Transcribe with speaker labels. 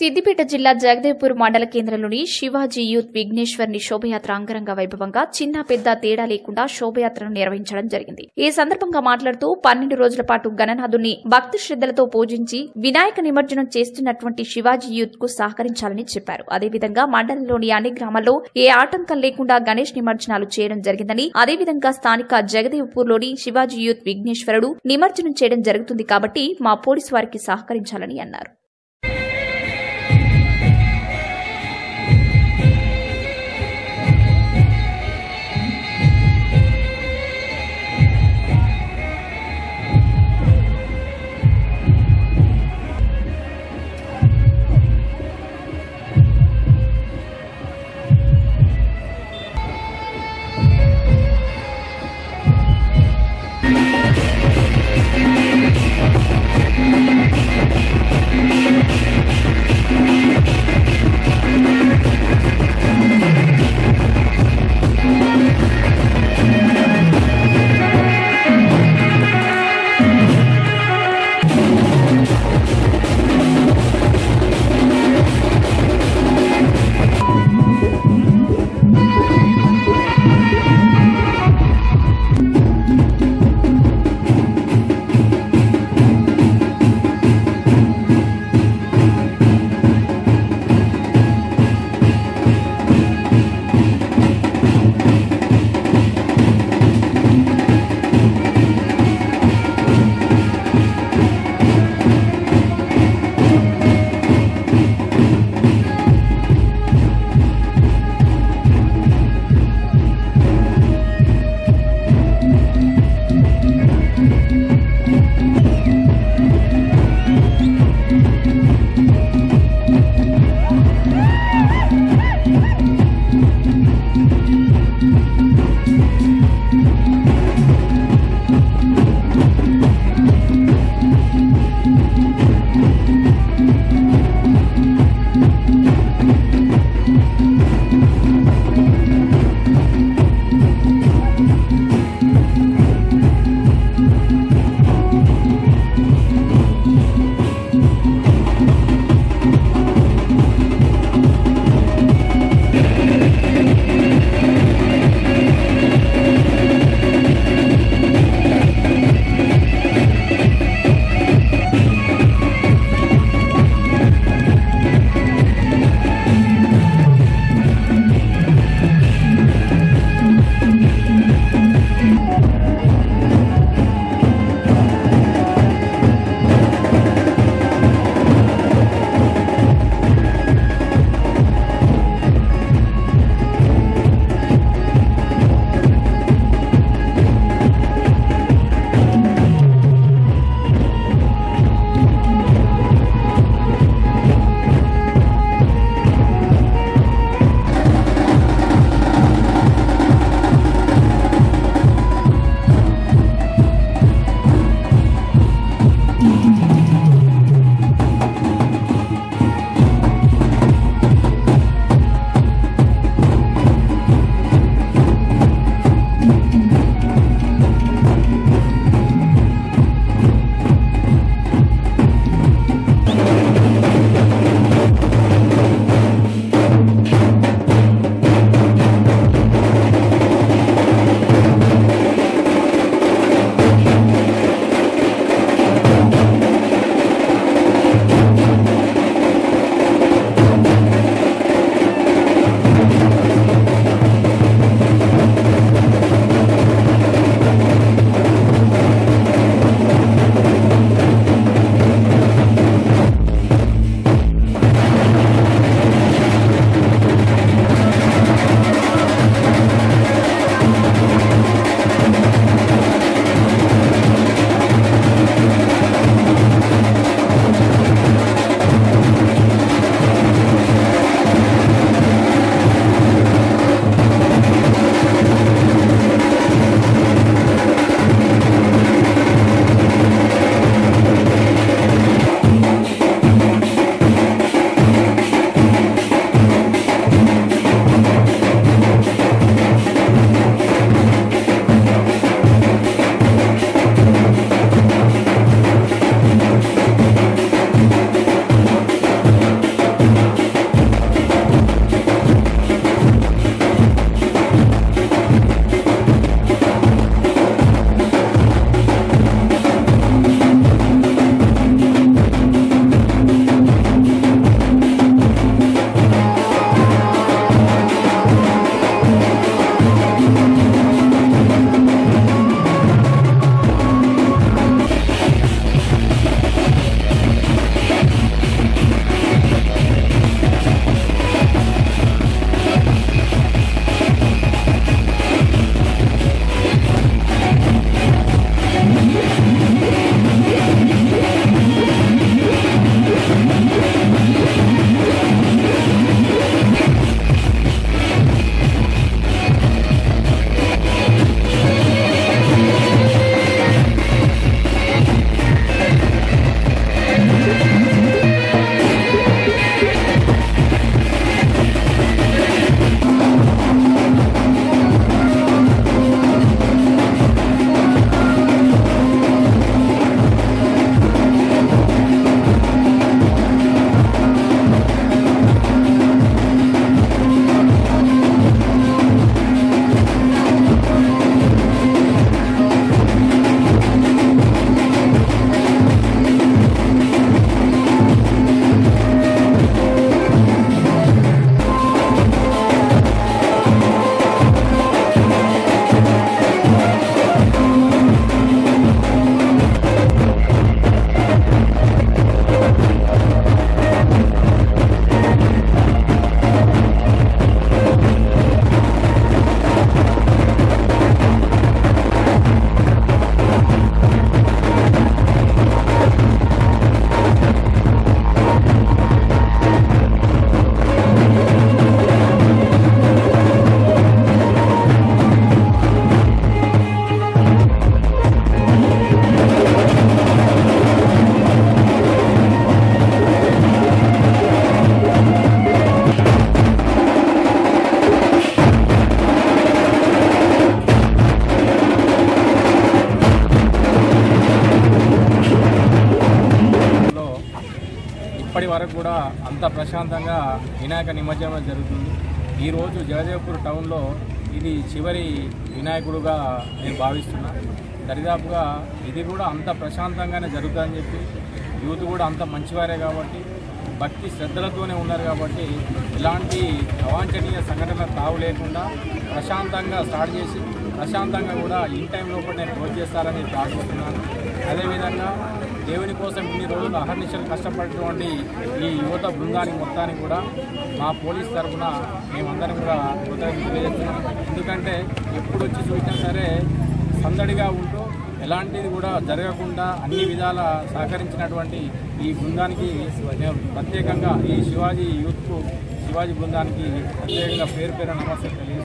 Speaker 1: సిద్దిపేట జిల్లా జగదేవ్పూర్ మండల కేంద్రంలోని శివాజీ యూత్ విఘ్నేశ్వర్ని శోభయాత్ర అంగరంగ వైభవంగా చిన్న పెద్ద తేడా లేకుండా శోభయాత్రను నిర్వహించడం జరిగింది ఈ సందర్భంగా మాట్లాడుతూ పన్నెండు రోజుల పాటు గణనాథుని భక్తి శ్రద్దలతో పూజించి వినాయక నిమజ్జనం చేస్తున్నటువంటి శివాజీ యూత్ కు సహకరించాలని చెప్పారు అదేవిధంగా మండలంలోని అన్ని గ్రామాల్లో ఏ ఆటంకం లేకుండా గణేష్ నిమజ్జనాలు చేయడం జరిగిందని అదేవిధంగా స్థానిక జగదేవ్పూర్లోని శివాజీ యూత్ విఘ్నేశ్వరుడు నిమజ్జనం చేయడం జరుగుతుంది కాబట్టి మా పోలీసు వారికి సహకరించాలని అన్నారు
Speaker 2: వరకు కూడా అంత ప్రశాంతంగా వినాయక నిమజ్జనం జరుగుతుంది ఈరోజు జగదేవ్పూర్ టౌన్లో ఇది చివరి వినాయకుడుగా నేను భావిస్తున్నా దరిదాపుగా ఇది కూడా అంత ప్రశాంతంగానే జరుగుతుందని చెప్పి యూత్ కూడా అంత మంచివారే కాబట్టి భక్తి శ్రద్ధలతోనే ఉన్నారు కాబట్టి ఇలాంటి అవాంఛనీయ సంఘటన తావు లేకుండా ప్రశాంతంగా స్టార్ట్ చేసి ప్రశాంతంగా కూడా ఇన్ టైం లోపల నేను క్లోజ్ చేస్తారని ప్రార్థిస్తున్నాను అదేవిధంగా దేవుని కోసం ఇన్ని రోజులు అహర్నిశలు కష్టపడినటువంటి ఈ యువత బృందానికి మొత్తానికి కూడా మా పోలీస్ తరఫున మేమందరం కూడా కృతజ్ఞతలు తెలియజేస్తున్నాం ఎందుకంటే ఎప్పుడు వచ్చి చూసినా సరే సందడిగా ఉంటూ ఎలాంటిది కూడా జరగకుండా అన్ని విధాల సహకరించినటువంటి ఈ బృందానికి నేను ప్రత్యేకంగా ఈ శివాజీ యూత్కు శివాజీ బృందానికి ప్రత్యేకంగా పేరు పేరు నమస్తే తెలియజేస్తున్నాను